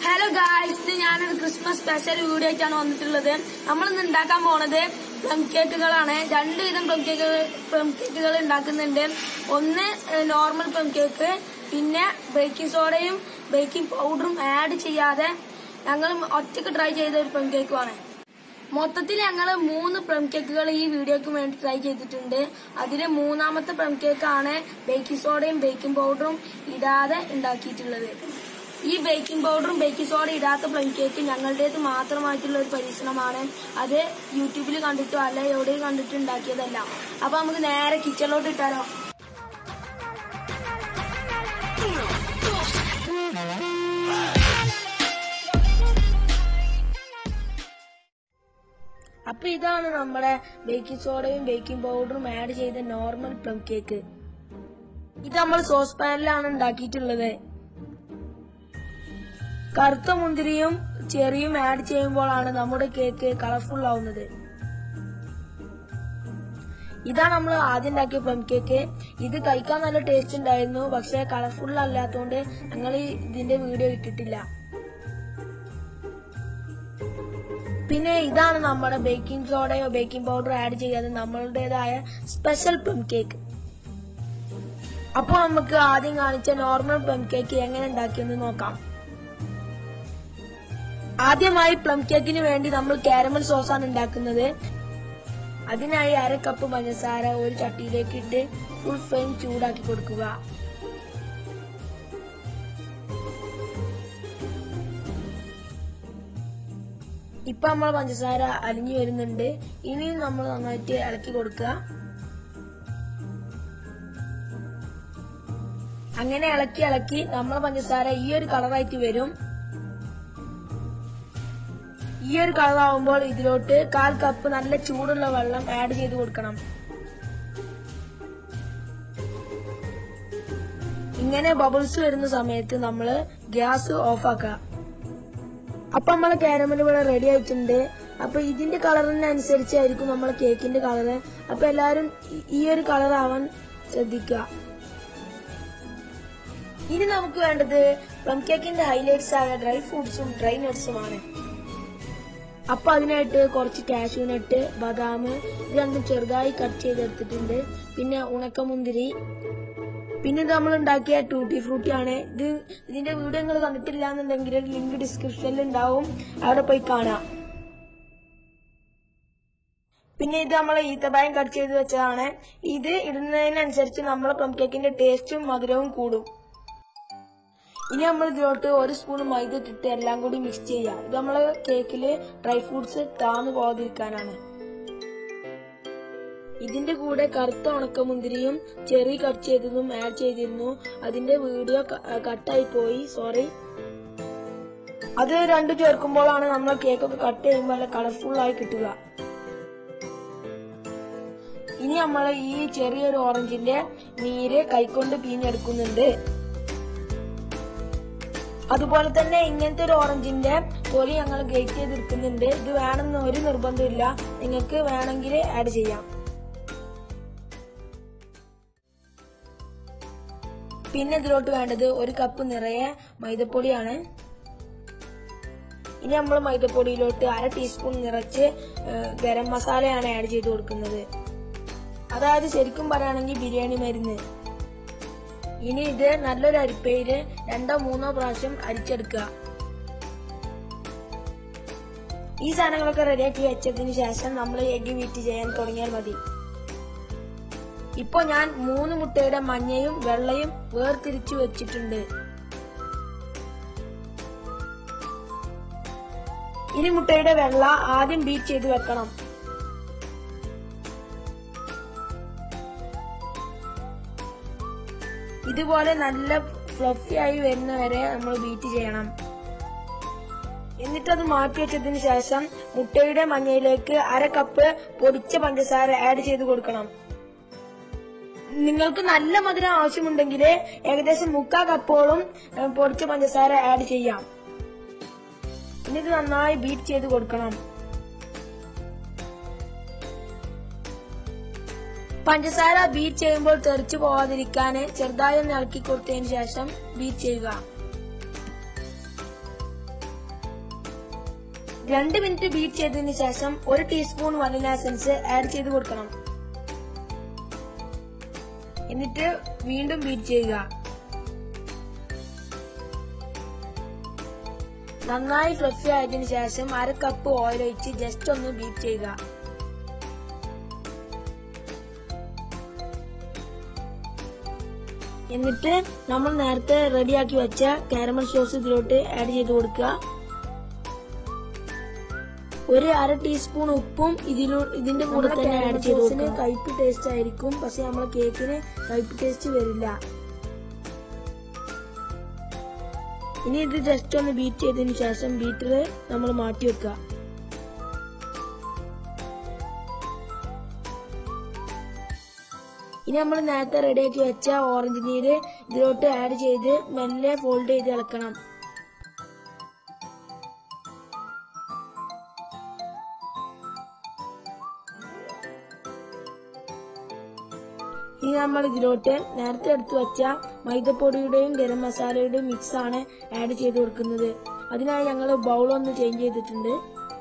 hello guys ഇത് ഞാനൊരു Christmas special video ആയിട്ടാണ് വന്നിട്ടുള്ളത് നമ്മൾ ഇന്ന് ഉണ്ടാക്കാൻ പോണത് പ്ലം കേക്കുകളാണ് രണ്ട് വിധം പ്ലം കേക്ക് പ്ലം കേക്കുകൾ ഉണ്ടാക്കുന്നുണ്ട് ഒന്ന് നോർമൽ പ്ലം കേക്ക് പിന്നെ ബേക്കിംഗ് സോഡയും ബേക്കിംഗ് പൗഡറും ആഡ് ചെയ്യാതെ ഞങ്ങൾ ഒറ്റക്ക് ട്രൈ ചെയ്ത ഒരു പ്ലം കേക്കുമാണ് മൊത്തത്തിൽ ഞങ്ങൾ മൂന്ന് പ്ലം കേക്കുകൾ ഈ വീഡിയോക്ക് വേണ്ടി ട്രൈ ചെയ്തിട്ടുണ്ട് അതിൽ മൂന്നാമത്തെ പ്ലം കേക്കാണ് ബേക്കിംഗ് സോഡയും ബേക്കിംഗ് പൗഡറും ഇടാതെ ഉണ്ടാക്കിയിട്ടുള്ളത് ഈ ബേക്കിംഗ് പൗഡറും ബേക്കിംഗ് സോഡ ഇടാത്ത പ്ലം കേക്ക് ഞങ്ങളുടേത് മാത്രമായിട്ടുള്ള ഒരു പരീക്ഷണമാണ് അത് യൂട്യൂബിൽ കണ്ടിട്ടോ അല്ല എവിടെയും കണ്ടിട്ട് ഉണ്ടാക്കിയതല്ല അപ്പൊ നമുക്ക് നേരെ കിച്ചണിലോട്ട് ഇട്ടാലോ അപ്പൊ ഇതാണ് നമ്മുടെ ബേക്കിംഗ് സോഡയും ബേക്കിംഗ് പൗഡറും ആഡ് ചെയ്ത നോർമൽ പ്ലം കേക്ക് ഇത് നമ്മൾ സോസ് പാനിലാണ് ഉണ്ടാക്കിയിട്ടുള്ളത് കറുത്ത മുന്തിരിയും ചെറിയും ആഡ് ചെയ്യുമ്പോഴാണ് നമ്മുടെ കേക്ക് കളർഫുൾ ആവുന്നത് ഇതാണ് നമ്മൾ ആദ്യം ഉണ്ടാക്കിയ പ്ലം കേക്ക് ഇത് കഴിക്കാൻ നല്ല ടേസ്റ്റ് ഉണ്ടായിരുന്നു പക്ഷെ കളർഫുൾ അല്ലാത്തതുകൊണ്ട് ഞങ്ങൾ ഇതിന്റെ വീഡിയോ ഇട്ടിട്ടില്ല പിന്നെ ഇതാണ് നമ്മുടെ ബേക്കിംഗ് സോഡയോ ബേക്കിംഗ് പൗഡറോ ആഡ് ചെയ്യാതെ നമ്മളുടേതായ സ്പെഷ്യൽ പ്ലം കേക്ക് അപ്പോൾ നമുക്ക് ആദ്യം കാണിച്ച നോർമൽ പ്ലം കേക്ക് എങ്ങനെ ഉണ്ടാക്കിയെന്ന് നോക്കാം ആദ്യമായി പ്ലം കേക്കിന് വേണ്ടി നമ്മൾ കാരമൽ സോസാണ് ഉണ്ടാക്കുന്നത് അതിനായി അര കപ്പ് പഞ്ചസാര ഒരു ചട്ടിയിലേക്ക് ഇട്ട് ഫുൾ ഫ്ലെയിം ചൂടാക്കി കൊടുക്കുക ഇപ്പൊ നമ്മൾ പഞ്ചസാര അലിഞ്ഞു വരുന്നുണ്ട് ഇനിയും നമ്മൾ നന്നായിട്ട് ഇളക്കി കൊടുക്കുക അങ്ങനെ ഇളക്കി ഇളക്കി നമ്മളെ പഞ്ചസാര ഈ ഒരു കളറായിട്ട് വരും ഈ ഒരു കളർ ആവുമ്പോൾ ഇതിലോട്ട് കാൽ കപ്പ് നല്ല ചൂടുള്ള വെള്ളം ആഡ് ചെയ്ത് കൊടുക്കണം ഇങ്ങനെ ബബിൾസ് വരുന്ന സമയത്ത് നമ്മൾ ഗ്യാസ് ഓഫ് ആക്കുക അപ്പൊ നമ്മളെ കാരമൽ ഇവിടെ റെഡി ആയിട്ടുണ്ട് അപ്പൊ ഇതിന്റെ കളറിനനുസരിച്ചായിരിക്കും നമ്മളെ കേക്കിന്റെ കളറ് അപ്പൊ എല്ലാരും ഈ- ഈ ഒരു കളർ ആവാൻ ശ്രദ്ധിക്കുക ഇനി നമുക്ക് വേണ്ടത് പ്ലം കേക്കിന്റെ ഹൈലൈറ്റ്സ് ആയ ഡ്രൈ ഫ്രൂട്ട്സും ഡ്രൈ നട്ട്സുമാണ് അപ്പൊ അതിനായിട്ട് കുറച്ച് കാഷ്യൂ നട്ട് ബദാം ഇത് രണ്ടും ചെറുതായി കട്ട് ചെയ്തെടുത്തിട്ടുണ്ട് പിന്നെ ഉണക്കമുന്തിരി പിന്നെ ഇത് നമ്മൾ ഉണ്ടാക്കിയ ടൂട്ടി ഫ്രൂട്ടി ആണ് ഇത് ഇതിന്റെ വീഡിയോ നിങ്ങൾ കണ്ടിട്ടില്ല എന്നുണ്ടെങ്കിൽ ലിങ്ക് ഡിസ്ക്രിപ്ഷനിൽ ഉണ്ടാവും അവിടെ പോയി കാണാം പിന്നെ ഇത് നമ്മൾ ഈത്തപ്പായം കട്ട് ചെയ്ത് വെച്ചതാണ് ഇത് ഇടുന്നതിനനുസരിച്ച് നമ്മളെ പ്ലം കേക്കിന്റെ ടേസ്റ്റും മധുരവും കൂടും ഇനി നമ്മൾ ഇതിലോട്ട് ഒരു സ്പൂൺ മൈദ ഇട്ടിട്ട് എല്ലാം കൂടി മിക്സ് ചെയ്യാം ഇത് നമ്മള് കേക്കില് ഡ്രൈ ഫ്രൂട്ട്സ് താന്നു പോകാതിരിക്കാനാണ് ഇതിന്റെ കൂടെ കറുത്ത ഉണക്കമുന്തിരിയും ചെറി കട്ട് ചെയ്തതും ആഡ് ചെയ്തിരുന്നു അതിന്റെ വീഡിയോ കട്ടായി പോയി സോറി അത് രണ്ടു ചേർക്കുമ്പോഴാണ് നമ്മൾ കേക്കൊക്കെ കട്ട് ചെയ്യുമ്പോൾ നല്ല കളർഫുൾ ആയി കിട്ടുക ഇനി നമ്മൾ ഈ ചെറിയൊരു ഓറഞ്ചിന്റെ നീര് കൈകൊണ്ട് പിഴിഞ്ഞെടുക്കുന്നുണ്ട് അതുപോലെ തന്നെ ഇങ്ങനത്തെ ഒരു ഓറഞ്ചിന്റെ തൊലി ഞങ്ങൾ ഗ്രേറ്റ് ചെയ്തെടുക്കുന്നുണ്ട് ഇത് വേണമെന്ന് ഒരു നിർബന്ധമില്ല നിങ്ങൾക്ക് വേണമെങ്കിൽ ആഡ് ചെയ്യാം പിന്നെ ഇതിലോട്ട് വേണ്ടത് ഒരു കപ്പ് നിറയെ മൈദപ്പൊടിയാണ് ഇനി നമ്മൾ മൈദപ്പൊടിയിലോട്ട് അര ടീസ്പൂൺ നിറച്ച് ഏഹ്, ഗരം മസാലയാണ് ആഡ് ചെയ്ത് കൊടുക്കുന്നത് അതായത് ശരിക്കും പറയുകയാണെങ്കിൽ ബിരിയാണി മരുന്ന് ഇനി ഇത് നല്ലൊരു അരിപ്പയില് രണ്ടോ മൂന്നോ പ്രാവശ്യം അരിച്ചെടുക്കുക ഈ സാധനങ്ങളൊക്കെ റെഡിയാക്കി വെച്ചതിന് ശേഷം നമ്മൾ എഗ്ഗ് വീറ്റ് ചെയ്യാൻ തുടങ്ങിയാൽ മതി ഇപ്പൊ ഞാൻ മൂന്ന് മുട്ടയുടെ മഞ്ഞയും വെള്ളയും വേർതിരിച്ചു വെച്ചിട്ടുണ്ട് ഇനി മുട്ടയുടെ വെള്ള ആദ്യം ബീറ്റ് ചെയ്ത് വെക്കണം ഇതുപോലെ നല്ല ഫ്ലഫി ആയി വരുന്നവരെ നമ്മൾ ബീറ്റ് ചെയ്യണം എന്നിട്ടത് മാറ്റി വെച്ചതിന് ശേഷം മുട്ടയുടെ മഞ്ഞയിലേക്ക് അര കപ്പ് പൊടിച്ച പഞ്ചസാര ആഡ് ചെയ്ത് കൊടുക്കണം നിങ്ങൾക്ക് നല്ല മധുരം ആവശ്യമുണ്ടെങ്കിൽ ഏകദേശം മുക്കാ കപ്പോളം ഏ, പൊടിച്ച പഞ്ചസാര ആഡ് ചെയ്യാം എന്നിട്ട് നന്നായി ബീറ്റ് ചെയ്ത് കൊടുക്കണം പഞ്ചസാര ബീറ്റ് ചെയ്യുമ്പോൾ തെറിച്ചു പോവാതിരിക്കാൻ ചെറുതായി ഒന്ന് ഇളക്കി കൊടുത്തതിന് ശേഷം ബീറ്റ് ചെയ്യുക രണ്ട് മിനിറ്റ് ബീറ്റ് ചെയ്തതിന് ശേഷം ഒരു ടീസ്പൂൺ വനില എസൻസ് ആഡ് ചെയ്ത് കൊടുക്കണം എന്നിട്ട് വീണ്ടും ബീറ്റ് ചെയ്യുക നന്നായി ഫ്ലഫി ആയതിനു ശേഷം അര കപ്പ് ഓയിൽ ഒഴിച്ച് ജസ്റ്റ് ഒന്ന് ബീറ്റ് ചെയ്യുക എന്നിട്ട് നമ്മൾ നേരത്തെ റെഡിയാക്കി വെച്ച കാരമൽ സോസ് ഇതിലോട്ട് ആഡ് ചെയ്ത് കൊടുക്കുക ഒരു അര ടീസ്പൂൺ ഉപ്പും ഇതിലൂ ഇതിന്റെ കൂടെ തന്നെ ആഡ് ചെയ്ത് കൊടുക്കുക കയ്പ് ടേസ്റ്റ് ആയിരിക്കും പക്ഷെ നമ്മളെ കേക്കിന് കയ്പ് ടേസ്റ്റ് വരില്ല ഇനി ഇത് ജസ്റ്റ് ഒന്ന് ബീറ്റ് ചെയ്തതിന് ശേഷം ബീറ്റർ നമ്മൾ മാറ്റി വെക്കുക ഇനി നമ്മൾ നേരത്തെ റെഡിയാക്കി വെച്ച ഓറഞ്ച് നീര് ഇതിലോട്ട് ആഡ് ചെയ്ത് മെല്ലെ ഫോൾഡ് ചെയ്ത് ഇളക്കണം ഇനി നമ്മൾ ഇതിലോട്ട് നേരത്തെ എടുത്തു വെച്ച മൈദപ്പൊടിയുടെയും ഗരം മസാലയുടെയും മിക്സ് ആണ് ആഡ് ചെയ്ത് കൊടുക്കുന്നത് അതിനായി ഞങ്ങൾ ബൗൾ ഒന്ന് ചേഞ്ച് ചെയ്തിട്ടുണ്ട്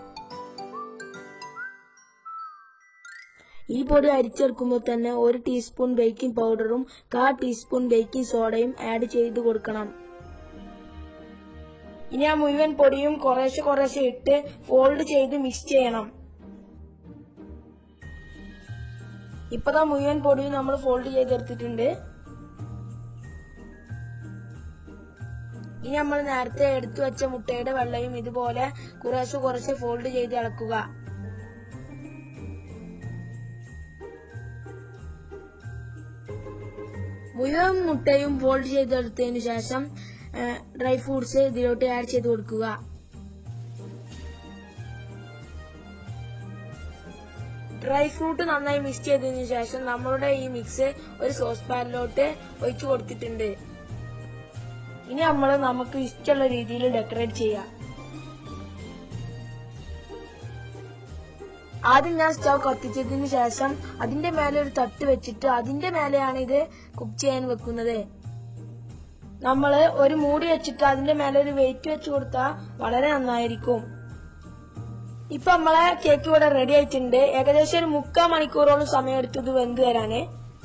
ഈ പൊടി അരിച്ചെടുക്കുമ്പോൾ തന്നെ ഒരു ടീസ്പൂൺ ബേക്കിംഗ് പൗഡറും കാ ടീസ്പൂൺ ബേക്കിംഗ് സോഡയും ആഡ് ചെയ്ത് കൊടുക്കണം ഇനി ആ മുഴുവൻ പൊടിയും കുറേശ്ശെ കുറേശ്ശെ ഇട്ട് ഫോൾഡ് ചെയ്ത് മിക്സ് ചെയ്യണം ഇപ്പതാ മുഴുവൻ പൊടിയും നമ്മൾ ഫോൾഡ് ചെയ്തെടുത്തിട്ടുണ്ട് ഇനി നമ്മൾ നേരത്തെ എടുത്തു വെച്ച മുട്ടയുടെ വെള്ളയും ഇതുപോലെ കുറേശ്ശെ കുറേശ്ശെ ഫോൾഡ് ചെയ്ത് ഇളക്കുക മുഴുവൻ മുട്ടയും ഫോൾഡ് ചെയ്തെടുത്തതിനു ശേഷം ഡ്രൈ ഫ്രൂട്ട്സ് ഇതിലോട്ട് ആഡ് ചെയ്ത് കൊടുക്കുക ഡ്രൈ ഫ്രൂട്ട് നന്നായി മിക്സ് ചെയ്തതിനു ശേഷം നമ്മളുടെ ഈ മിക്സ് ഒരു സോസ് പാനിലോട്ട് ഒഴിച്ചു കൊടുത്തിട്ടുണ്ട് ഇനി നമ്മൾ നമുക്ക് ഇഷ്ടമുള്ള രീതിയിൽ ഡെക്കറേറ്റ് ചെയ്യാം ആദ്യം ഞാൻ സ്റ്റവ് കത്തിച്ചതിന് ശേഷം അതിന്റെ മേലെ ഒരു തട്ട് വെച്ചിട്ട് അതിന്റെ മേലെയാണ് ഇത് കുക്ക് ചെയ്യാൻ വെക്കുന്നത് നമ്മള് ഒരു മൂടി വെച്ചിട്ട് അതിന്റെ മേലെ ഒരു വെയിറ്റ് വെച്ച് കൊടുത്താൽ വളരെ നന്നായിരിക്കും ഇപ്പൊ നമ്മളെ കേക്ക് ഇവിടെ റെഡി ആയിട്ടുണ്ട് ഏകദേശം ഒരു മുക്കാൽ മണിക്കൂറോളം സമയം എടുത്തത് വെന്ത് വരാന്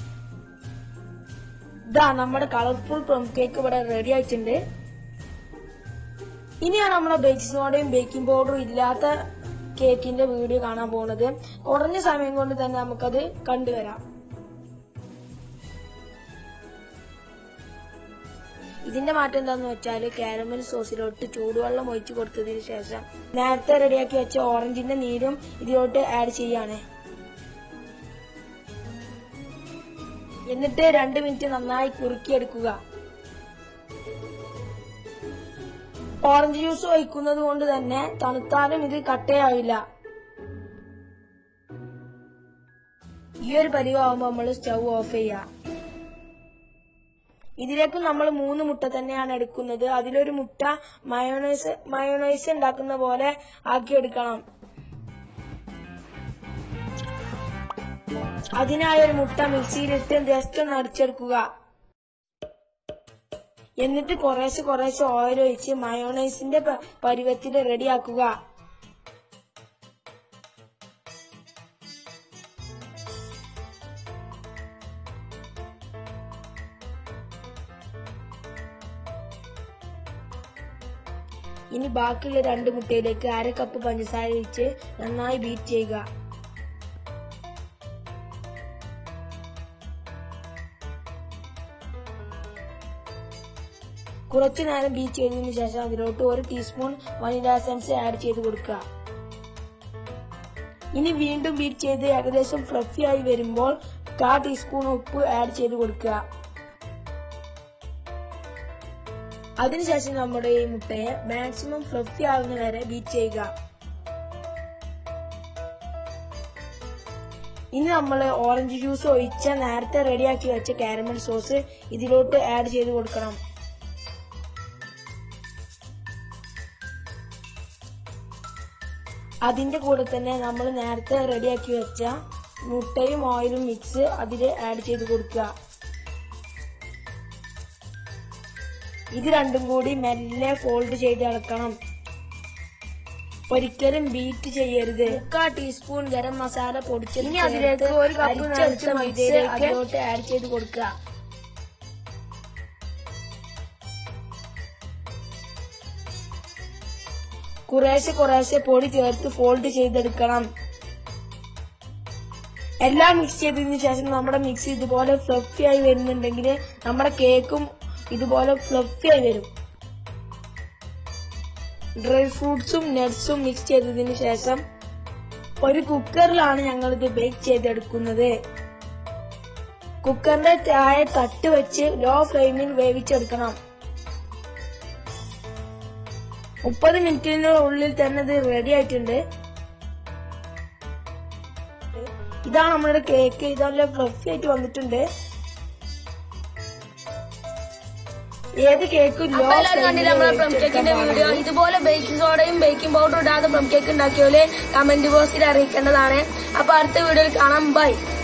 ഇതാ നമ്മുടെ കളർഫുൾ പ്ലം കേക്ക് ഇവിടെ റെഡി ആയിട്ടുണ്ട് ഇനിയാണ് നമ്മളെ ബേക്കിംഗ് സോഡയും ബേക്കിംഗ് പൗഡറും ഇല്ലാത്ത കേക്കിന്റെ വീഡിയോ കാണാൻ പോകുന്നത് കുറഞ്ഞ സമയം കൊണ്ട് തന്നെ നമുക്കത് കണ്ടുവരാം ഇതിന്റെ മാറ്റം എന്താന്ന് വെച്ചാൽ കാരമൽ സോസിലോട്ട് ചൂടുവെള്ളം ഒഴിച്ചു കൊടുത്തതിന് ശേഷം നേരത്തെ റെഡിയാക്കി വെച്ച ഓറഞ്ചിന്റെ നീരും ഇതിലോട്ട് ആഡ് ചെയ്യാണ് എന്നിട്ട് രണ്ട് മിനിറ്റ് നന്നായി കുറുക്കിയെടുക്കുക ഓറഞ്ച് ജ്യൂസ് ഒഴിക്കുന്നത് കൊണ്ട് തന്നെ തണുത്താലും ഇത് കട്ടയാവില്ല ഈ ഒരു പരിവാകുമ്പോൾ നമ്മൾ സ്റ്റൗ ഓഫ് ചെയ്യാം ഇതിലേക്ക് നമ്മൾ മൂന്ന് മുട്ട തന്നെയാണ് എടുക്കുന്നത് അതിലൊരു മുട്ട മയോണൈസ് മയോണൈസ് ഉണ്ടാക്കുന്ന പോലെ ആക്കിയെടുക്കണം അതിനായി ഒരു മുട്ട മിക്സിയിലിട്ട് ജസ്റ്റ് ഒന്ന് അടിച്ചെടുക്കുക എന്നിട്ട് കുറേശ്ശെ കുറേശ്ശെ ഓയിൽ ഒഴിച്ച് മയോണൈസിന്റെ പ- പരുവത്തിൽ റെഡിയാക്കുക ഇനി ബാക്കിയുള്ള രണ്ട് മുട്ടയിലേക്ക് അര കപ്പ് പഞ്ചസാര ഒഴിച്ച് നന്നായി ബീറ്റ് ചെയ്യുക കുറച്ചു നേരം ബീറ്റ് ചെയ്തതിനു ശേഷം അതിലോട്ട് ഒരു ടീസ്പൂൺ വനില എസൻസ് ആഡ് ചെയ്ത് കൊടുക്കുക ഇനി വീണ്ടും ബീറ്റ് ചെയ്ത് ഏകദേശം ഫ്ലഫി ആയി വരുമ്പോൾ കാ ടീസ്പൂൺ ഉപ്പ് ആഡ് ചെയ്ത് കൊടുക്കുക അതിനുശേഷം നമ്മുടെ ഈ മുട്ടയെ മാക്സിമം ഫ്ലഫി ആവുന്ന വരെ ബീറ്റ് ചെയ്യുക ഇനി നമ്മൾ ഓറഞ്ച് ജ്യൂസ് ഒഴിച്ച നേരത്തെ റെഡിയാക്കി വെച്ച കാരമൽ സോസ് ഇതിലോട്ട് ആഡ് ചെയ്ത് കൊടുക്കണം അതിന്റെ കൂടെ തന്നെ നമ്മൾ നേരത്തെ റെഡിയാക്കി വെച്ച മുട്ടയും ഓയിലും മിക്സ് അതിൽ ആഡ് ചെയ്ത് കൊടുക്കുക ഇത് രണ്ടും കൂടി മെല്ലെ ഫോൾഡ് ചെയ്ത് ഇളക്കണം ഒരിക്കലും ബീറ്റ് ചെയ്യരുത് മുക്കാൽ ടീസ്പൂൺ ഗരം മസാല പൊടിച്ചത് ഇനി അതിലേക്ക് ഒരു കപ്പ് അരിച്ചെടുത്ത നിറച്ച മിക്സ് മൈദയിലേക്ക് അതിലോട്ട് ആഡ് ചെയ്ത് കൊടുക്കുക കുറേശ്ശെ കുറേശ്ശെ പൊടി ചേർത്ത് ഫോൾഡ് ചെയ്തെടുക്കണം എല്ലാം മിക്സ് ചെയ്തതിന് ശേഷം നമ്മുടെ മിക്സ് ഇതുപോലെ ഫ്ലഫി ആയി വരുന്നുണ്ടെങ്കിൽ നമ്മുടെ കേക്കും ഇതുപോലെ ഫ്ലഫി ആയി വരും ഡ്രൈ ഫ്രൂട്ട്സും നട്ട്സും മിക്സ് ചെയ്തതിന് ശേഷം ഒരു കുക്കറിലാണ് ഞങ്ങൾ ഇത് ബേക്ക് ചെയ്തെടുക്കുന്നത് കുക്കറിന്റെ താഴെ തട്ട് വെച്ച് ലോ ഫ്ലെയിമിൽ വേവിച്ചെടുക്കണം മുപ്പത് മിനിറ്റിനുള്ളിൽ തന്നെ ഇത് റെഡി ആയിട്ടുണ്ട് ഇതാണ് നമ്മുടെ കേക്ക് ഇതല്ല ഫ്ലഫി ആയിട്ട് വന്നിട്ടുണ്ട് ഏത് കേക്കും ലോ അപ്പൊ എല്ലാവരും കണ്ടില്ല നമ്മളെ പ്ലം കേക്കിന്റെ വീഡിയോ ഇതുപോലെ ബേക്കിംഗ് സോഡയും ബേക്കിംഗ് പൗഡർ ഇടാതെ പ്ലം കേക്ക് ഉണ്ടാക്കിയോലെ കമന്റ് ബോക്സിൽ അറിയിക്കേണ്ടതാണ് അപ്പൊ അടുത്ത വീഡിയോയിൽ കാണാം ബൈ